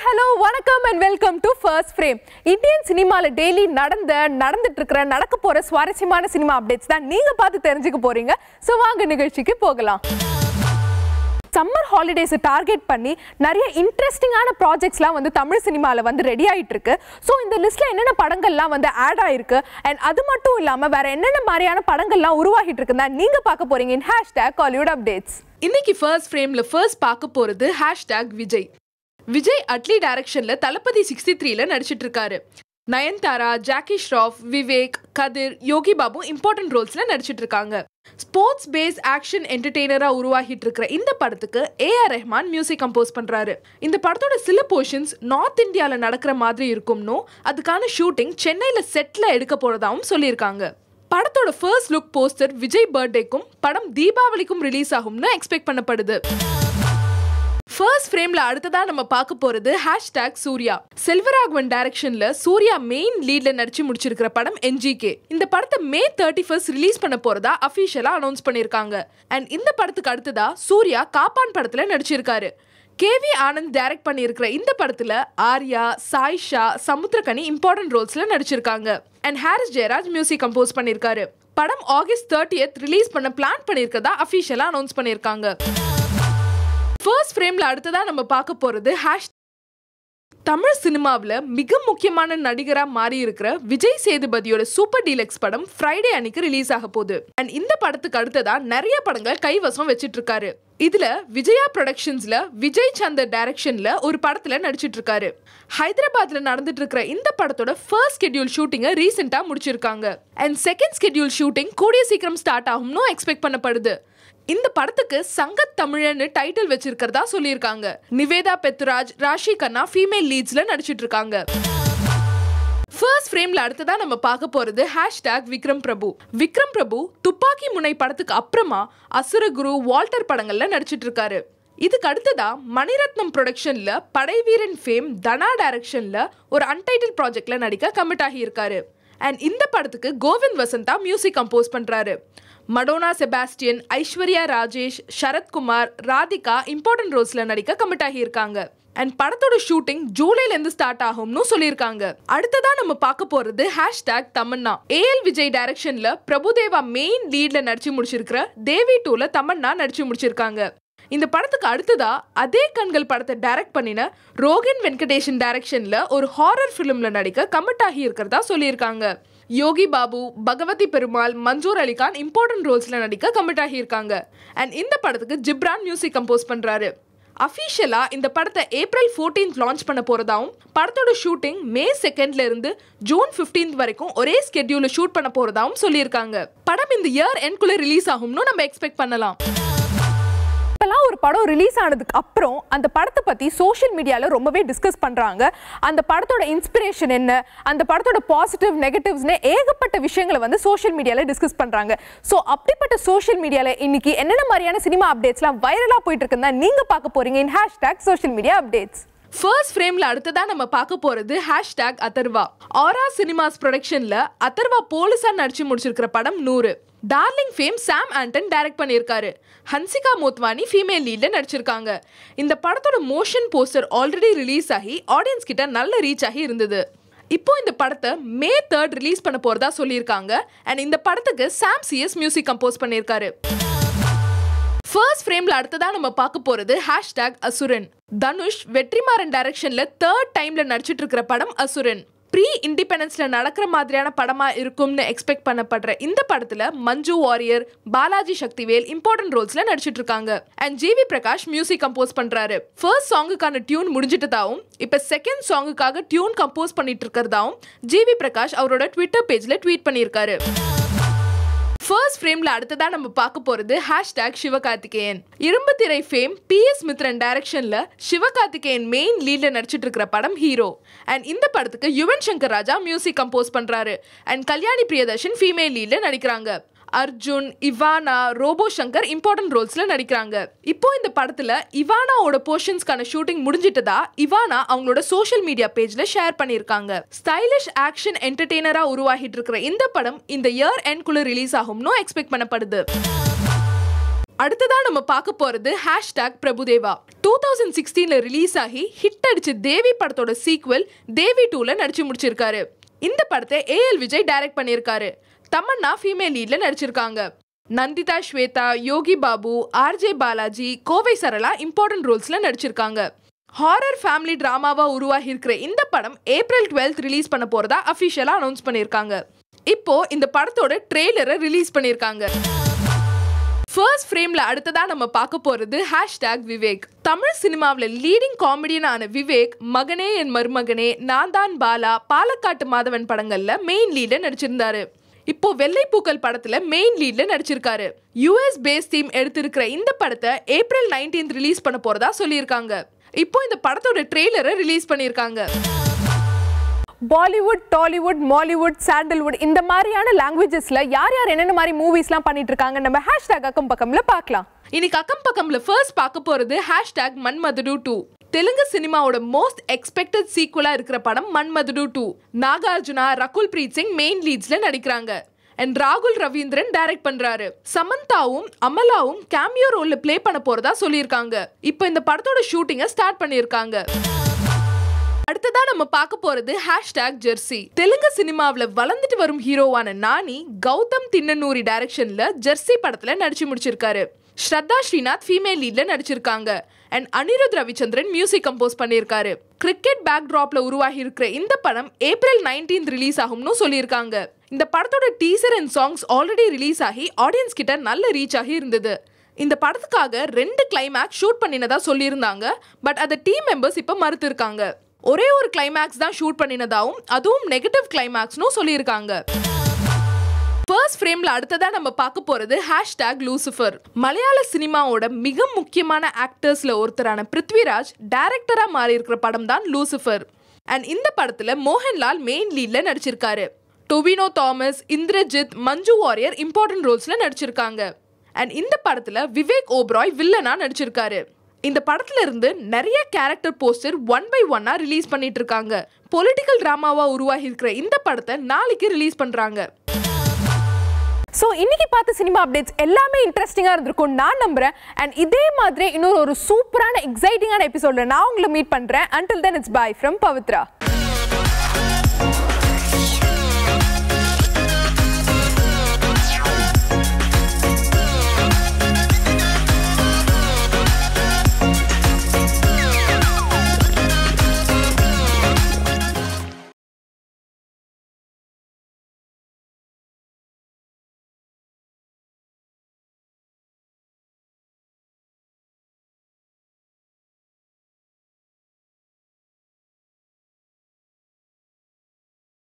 hello வணக்கம் and welcome to first frame Indian சினிமாவில் daily நடந்த நடந்துட்டு இருக்கிற நடக்க போற சுவாரஸ்யமான சினிமா அப்டேட்ஸ் தான் நீங்க பார்த்து தெரிஞ்சுக்க போறீங்க ஸோ வாங்க நிகழ்ச்சிக்கு போகலாம் சம்மர் ஹாலிடேஸை டார்கெட் பண்ணி நிறைய இன்ட்ரெஸ்டிங்கான ப்ராஜெக்ட்ஸ்லாம் வந்து தமிழ் சினிமாவில் வந்து ரெடி ஆயிட்டு இருக்கு ஸோ இந்த லிஸ்ட்டில் என்னென்ன படங்கள்லாம் வந்து ஆட் ஆயிருக்கு அண்ட் அது மட்டும் இல்லாமல் வேற என்னென்ன மாதிரியான படங்கள்லாம் உருவாகிட்டு இருக்குன்னு தான் நீங்கள் பார்க்க போறீங்க இன் ஹேஷ்டேக் காலிவுட் அப்டேட்ஸ் இன்னைக்கு ஃபர்ஸ்ட் ஃப்ரேம்ல ஃபர்ஸ்ட் பார்க்க போறது ஹேஷ்டேக் விஜய் விஜய் அட்லி டைரக்ஷன்ல தளபதி சிக்ஸ்டி த்ரீல நடிச்சிட்டு இருக்காரு நயன்தாரா ஜாக்கி ஷ்ராஃப் விவேக் கதிர் யோகி பாபு இம்பார்ட்டன்ட் ரோல்ஸ்ல நடிச்சிட்டு இருக்காங்க ஸ்போர்ட்ஸ் பேஸ் ஆக்ஷன் என்டர்டெய்னரா உருவாகிட்டு இருக்கிற இந்த படத்துக்கு ஏஆர் ரெஹ்மான் மியூசிக் கம்போஸ் பண்றாரு இந்த படத்தோட சில போர்ஷன்ஸ் நார்த் இந்தியால நடக்கிற மாதிரி இருக்கும்னோ அதுக்கான ஷூட்டிங் சென்னையில செட்ல எடுக்க போறதாவும் சொல்லியிருக்காங்க படத்தோட ஃபர்ஸ்ட் லுக் போஸ்டர் விஜய் பர்த்டேக்கும் படம் தீபாவளிக்கும் ரிலீஸ் ஆகும்னு எக்ஸ்பெக்ட் பண்ணப்படுது ஃபர்ஸ்ட் ஃப்ரேம்ல அடுத்ததா நம்ம பார்க்க போறது ஹேஷ்டேக் சூர்யா செல்வராகவன் டைரக்ஷன்ல சூர்யா மெயின் லீட்ல நடிச்சு முடிச்சிருக்கிற படம் என்ஜிகே இந்த படத்தை மே தேர்ட்டி ஃபர்ஸ்ட் ரிலீஸ் பண்ண போறதா அஃபிஷியலா அனௌன்ஸ் பண்ணிருக்காங்க அண்ட் இந்த படத்துக்கு அடுத்ததா சூர்யா காப்பான் படத்துல நடிச்சிருக்காரு கேவி ஆனந்த் டைரக்ட் பண்ணியிருக்கிற இந்த படத்துல ஆர்யா சாய்ஷா சமுத்திரகனி இம்பார்ட்டன்ட் ரோல்ஸ்ல நடிச்சிருக்காங்க and Harris Jayaraj music compose பண்ணியிருக்காரு படம் ஆகஸ்ட் தேர்ட்டியத் ரிலீஸ் பண்ண பிளான் பண்ணியிருக்கதா அஃபிஷியலா அனௌன்ஸ் பண்ணியிருக்காங்க ஃபர்ஸ்ட் ஃப்ரேம்ல அடுத்ததா நம்ம பார்க்க போறது ஹேஷ் தமிழ் சினிமாவில் மிக முக்கியமான நடிகரா மாறி இருக்கிற விஜய் சேதுபதியோட சூப்பர் டீலக்ஸ் படம் ஃப்ரைடே அன்னைக்கு ரிலீஸ் ஆக போகுது அண்ட் இந்த படத்துக்கு அடுத்ததா நிறைய படங்கள் கைவசம் வச்சிட்டு இருக்காரு இதுல விஜயா ப்ரொடக்ஷன்ஸ்ல விஜய் சந்தர் டைரக்ஷன்ல ஒரு படத்துல நடிச்சிட்டு இருக்காரு ஹைதராபாத்ல நடந்துட்டு இருக்கிற இந்த படத்தோட ஃபர்ஸ்ட் ஸ்கெடியூல் ஷூட்டிங்கை ரீசெண்டா முடிச்சிருக்காங்க அண்ட் செகண்ட் ஸ்கெடியூல் ஷூட்டிங் கூடிய சீக்கிரம் ஸ்டார்ட் ஆகும்னு எக்ஸ்பெக்ட் பண்ணப்படுது இந்த படத்துக்கு சங்கத் தமிழன்னு டைட்டில் வச்சிருக்கிறதா சொல்லியிருக்காங்க நிவேதா பெத்ராஜ் ராஷி கண்ணா ஃபீமேல் லீட்ஸ்ல நடிச்சிட்டு இருக்காங்க ஃபர்ஸ்ட் ஃப்ரேம்ல அடுத்ததா நம்ம பார்க்க போறது ஹேஷ்டேக் விக்ரம் பிரபு விக்ரம் பிரபு துப்பாக்கி முனை படத்துக்கு அப்புறமா அசுரகுரு வால்டர் படங்கள்ல நடிச்சிட்டு இருக்காரு இதுக்கு அடுத்ததா மணிரத்னம் ப்ரொடக்ஷன்ல படைவீரன் ஃபேம் தனா டைரக்ஷன்ல ஒரு அன்டைட்டில் ப்ராஜெக்ட்ல நடிக்க கமிட் ஆகி இருக்காரு அண்ட் இந்த படத்துக்கு கோவிந்த் வசந்தா மியூசிக் கம்போஸ் பண்றாரு மடோனா செபாஸ்டியன் ஐஸ்வர்யா ராஜேஷ் சரத்குமார் ராதிகா இம்பார்ட்டன்ட் ரோல்ஸ்ல நடிக்க கமிட் ஆகியிருக்காங்க அண்ட் படத்தோட ஷூட்டிங் ஜூலைல இருந்து ஸ்டார்ட் ஆகும்னு சொல்லியிருக்காங்க அடுத்ததா நம்ம பார்க்க போறது ஹேஷ்டேக் தமன்னா ஏஎல் விஜய் டைரக்ஷன்ல பிரபுதேவா மெயின் லீட்ல நடிச்சு முடிச்சிருக்கிற தேவி டூல தமன்னா நடிச்சு முடிச்சிருக்காங்க இந்த படத்துக்கு அடுத்ததா அதே கண்கள் படத்தை டைரக்ட் பண்ணின ரோகன் வெங்கடேஷன் டைரக்ஷன்ல ஒரு ஹாரர் ஃபிலிம்ல நடிக்க கமிட் ஆகி இருக்கிறதா சொல்லியிருக்காங்க யோகி பாபு பகவதி பெருமாள் மஞ்சூர் அலிகான் இம்பார்ட்டன்ட் ரோல்ஸ்ல நடிக்க கமிட் ஆகியிருக்காங்க அண்ட் இந்த படத்துக்கு ஜிப்ரான் மியூசிக் கம்போஸ் பண்றாரு அஃபிஷியலா இந்த படத்தை ஏப்ரல் 14th லான்ச் பண்ண போறதாவும் படத்தோட ஷூட்டிங் மே செகண்ட்ல இருந்து ஜூன் 15th வரைக்கும் ஒரே ஸ்கெட்யூல ஷூட் பண்ண போறதாவும் சொல்லியிருக்காங்க படம் இந்த இயர் எண்ட்குள்ள ரிலீஸ் ஆகும்னு நம்ம எக்ஸ்பெக்ட் பண்ணலாம் இப்போல்லாம் ஒரு படம் ரிலீஸ் ஆனதுக்கு அப்புறம் அந்த படத்தை பற்றி சோஷியல் மீடியாவில் ரொம்பவே டிஸ்கஸ் பண்ணுறாங்க அந்த படத்தோட இன்ஸ்பிரேஷன் என்ன அந்த படத்தோட பாசிட்டிவ் நெகட்டிவ்ஸ்னு ஏகப்பட்ட விஷயங்களை வந்து சோஷியல் மீடியாவில் டிஸ்கஸ் பண்ணுறாங்க ஸோ அப்படிப்பட்ட சோஷியல் மீடியாவில் இன்னைக்கு என்னென்ன மாதிரியான சினிமா அப்டேட்ஸ்லாம் வைரலாக போயிட்டு இருக்குன்னு தான் நீங்கள் பார்க்க போறீங்க in hashtag social media updates first ஃப்ரேம்ல அடுத்ததா நம்ம பார்க்க போறது ஹேஷ்டேக் அதர்வா ஆரா சினிமாஸ் ப்ரொடக்ஷன்ல அதர்வா போலீஸா நடிச்சு முடிச்சிருக்கிற படம் நூறு டார்லிங் ஃபேம் சாம் ஆண்டன் டைரக்ட் பண்ணியிருக்காரு ஹன்சிகா மோத்வானி ஃபீமேல் லீட்ல நடிச்சிருக்காங்க இந்த படத்தோட மோஷன் போஸ்டர் ஆல்ரெடி ரிலீஸ் ஆகி ஆடியன்ஸ் கிட்ட நல்ல ரீச் ஆகி இருந்தது இப்போ இந்த படத்தை மே தேர்ட் ரிலீஸ் பண்ண போறதா சொல்லியிருக்காங்க அண்ட் இந்த படத்துக்கு சாம் சிஎஸ் மியூசிக் கம்போஸ் பண்ணியிருக்காரு ஃபர்ஸ்ட் ஃப்ரேம்ல அடுத்ததா நம்ம பார்க்க போறது ஹேஷ்டேக் அசுரன் தனுஷ் வெற்றிமாறன் டைரக்ஷன்ல தேர்ட் டைம்ல நடிச்சிட்டு இருக்கிற படம் அசுரன் ப்ரீ இண்டிபெண்டன்ஸ்ல நடக்கிற மாதிரியான படமா இருக்கும்னு எக்ஸ்பெக்ட் பண்ணப்படுற இந்த படத்துல மஞ்சு வாரியர் பாலாஜி சக்திவேல் இம்பார்ட்டன்ட் ரோல்ஸ்ல நடிச்சிட்டு இருக்காங்க and GV Prakash music compose பண்றாரு ஃபர்ஸ்ட் சாங்குக்கான டியூன் முடிஞ்சிட்டதாவும் இப்ப செகண்ட் சாங்குக்காக டியூன் கம்போஸ் பண்ணிட்டு இருக்கிறதாவும் ஜிவி பிரகாஷ் அவரோட ட்விட்டர் பேஜ்ல ட்வீட் பண்ணியிருக்காரு ஃபர்ஸ்ட் ஃப்ரேம்ல அடுத்ததா நம்ம பார்க்க போறது ஹேஷ்டேக் சிவகார்த்திகேயன் இரும்பு திரை ஃபேம் பி எஸ் மித்ரன் டைரக்ஷன்ல சிவகார்த்திகேயன் மெயின் லீட்ல நடிச்சிட்டு இருக்கிற படம் ஹீரோ அண்ட் இந்த படத்துக்கு யுவன் சங்கர் ராஜா மியூசிக் கம்போஸ் பண்றாரு அண்ட் கல்யாணி பிரியதர்ஷன் ஃபீமேல் லீட்ல நடிக்கிறாங்க அர்ஜுன் இவானா ரோபோ சங்கர் இம்பார்ட்டன்ட் ரோல்ஸ்ல நடிக்கிறாங்க இப்போ இந்த படத்துல இவானாவோட போர்ஷன்ஸ்க்கான ஷூட்டிங் முடிஞ்சிட்டதா இவானா அவங்களோட சோஷியல் மீடியா பேஜ்ல ஷேர் பண்ணியிருக்காங்க ஸ்டைலிஷ் ஆக்ஷன் என்டர்டெய்னரா உருவாகிட்டு இருக்கிற இந்த படம் இந்த இயர் எண்ட்குள்ள ரிலீஸ் ஆகும்னு எக்ஸ்பெக்ட் பண்ணப்படுது அடுத்ததா நம்ம பார்க்க போறது ஹேஷ்டாக் பிரபுதேவா டூ தௌசண்ட் சிக்ஸ்டீன்ல ரிலீஸ் ஆகி ஹிட் அடிச்ச தேவி படத்தோட சீக்வல் தேவி டூல நடிச்சு முடிச்சிருக்காரு இந்த படத்தை ஏஎல் விஜய் டைரக்ட் பண்ணியிருக்காரு தமன்னா ஃபீமேல் லீட்ல நடிச்சிருக்காங்க நந்திதா ஸ்வேதா யோகி பாபு ஆர்ஜே பாலாஜி கோவை சரளா இம்பார்ட்டன்ட் ரோல்ஸ்ல நடிச்சிருக்காங்க ஹாரர் ஃபேமிலி டிராமாவா உருவாகி இருக்கிற இந்த படம் ஏப்ரல் டுவெல்த் ரிலீஸ் பண்ண போறதா அஃபிஷியலா அனௌன்ஸ் பண்ணியிருக்காங்க இப்போ இந்த படத்தோட ட்ரெய்லரை ரிலீஸ் பண்ணியிருக்காங்க ஃபர்ஸ்ட் ஃப்ரேம்ல அடுத்ததா நம்ம பார்க்க போறது ஹேஷ்டாக் விவேக் தமிழ் சினிமாவில் லீடிங் காமெடியனான விவேக் மகனே என் மருமகனே நான் தான் பாலா பாலக்காட்டு மாதவன் படங்கள்ல மெயின் லீட்ல நடிச்சிருந்தாரு இப்போ வெள்ளைப்பூக்கள் படத்துல மெயின் லீட்ல நடிச்சிருக்காரு யூஎஸ் பேஸ் தீம் எடுத்திருக்கிற இந்த படத்தை ஏப்ரல் 19th ரிலீஸ் பண்ண போறதா சொல்லியிருக்காங்க இப்போ இந்த படத்தோட ட்ரெய்லரை ரிலீஸ் பண்ணியிருக்காங்க பாலிவுட் டாலிவுட் மாலிவுட் சாண்டல்வுட் இந்த மாதிரியான லாங்குவேஜஸ்ல யார் யார் என்னென்ன மாதிரி மூவிஸ்லாம் பண்ணிட்டு இருக்காங்க நம்ம ஹேஷ்டாக் அக்கம் பக்கம்ல பார்க்கலாம் இன்னைக்கு அக்கம் பக்கம்ல ஃபர்ஸ்ட் பார்க்க போறது ஹேஷ்டாக் மன்மதுடு டூ தெலுங்கு சினிமாவோட மோஸ்ட் எக்ஸ்பெக்டட் சீக்குவலா இருக்கிற படம் மன்மதுடு டூ நாகார்ஜுனா ரகுல் பிரீத் சிங் மெயின் லீட்ஸ்ல நடிக்கிறாங்க அண்ட் ராகுல் ரவீந்திரன் டைரக்ட் பண்றாரு சமந்தாவும் அமலாவும் கேமியோ ரோல்ல ப்ளே பண்ண போறதா சொல்லியிருக்காங்க இப்போ இந்த படத்தோட ஷூட்டிங்கை ஸ்டார்ட் பண்ணியிருக்காங்க அடுத்ததா நம்ம பார்க்க போறது ஹேஷ்டாக் ஜெர்சி தெலுங்கு சினிமாவில் வளர்ந்துட்டு வரும் ஹீரோவான நானி கௌதம் தின்னனூரி டைரக்ஷன்ல ஜெர்சி படத்துல நடிச்சு முடிச்சிருக்காரு ஸ்ரத்தா ஸ்ரீநாத் ஃபீமேல் லீட்ல நடிச்சிருக்காங்க and Anirudh Ravichander music compose பண்ணியிருக்காரு கிரிக்கெட் பேக் டிராப்ல உருவாகி இருக்கிற இந்த படம் ஏப்ரல் 19th ரிலீஸ் ஆகும்னு சொல்லியிருக்காங்க இந்த படத்தோட teaser and songs already release ஆகி ஆடியன்ஸ் கிட்ட நல்ல ரீச் ஆகி இருந்தது இந்த படத்துக்காக ரெண்டு கிளைமேக்ஸ் ஷூட் பண்ணினதா சொல்லியிருந்தாங்க பட் அதை டீம் மெம்பர்ஸ் இப்போ மறுத்திருக்காங்க ஒரே ஒரு கிளைமேக்ஸ் தான் ஷூட் பண்ணினதாவும் அதுவும் நெகட்டிவ் கிளைமேக்ஸ்னும் சொல்லியிருக்காங்க ஃபர்ஸ்ட் ஃப்ரேம்ல அடுத்ததா நம்ம பார்க்க போறது ஹேஷ்டாக் லூசிஃபர் மலையாள சினிமாவோட மிக முக்கியமான ஆக்டர்ஸ்ல ஒருத்தரான பிருத்விராஜ் டைரக்டரா மாறி இருக்கிற படம் தான் லூசிஃபர் அண்ட் இந்த படத்துல மோகன்லால் மெயின் லீட்ல நடிச்சிருக்காரு டொவினோ தாமஸ் இந்திரஜித் மஞ்சு வாரியர் இம்பார்ட்டன்ட் ரோல்ஸ்ல நடிச்சிருக்காங்க அண்ட் இந்த படத்துல விவேக் ஓப்ராய் வில்லனா நடிச்சிருக்காரு இந்த படத்துல இருந்து நிறைய கேரக்டர் போஸ்டர் ஒன் பை ஒன்னா ரிலீஸ் பண்ணிட்டு இருக்காங்க பொலிட்டிக்கல் டிராமாவா உருவாகி இருக்கிற இந்த படத்தை நாளைக்கு ரிலீஸ் பண்றாங்க ஸோ இன்னைக்கு பார்த்த சினிமா அப்டேட்ஸ் எல்லாமே இன்ட்ரெஸ்டிங்காக இருந்திருக்கும் நான் நம்புறேன் அண்ட் இதே மாதிரி இன்னொரு ஒரு சூப்பரான எக்ஸைட்டிங்கான எபிசோட்ல நான் உங்களை மீட் பண்றேன் until then it's bye from Pavithra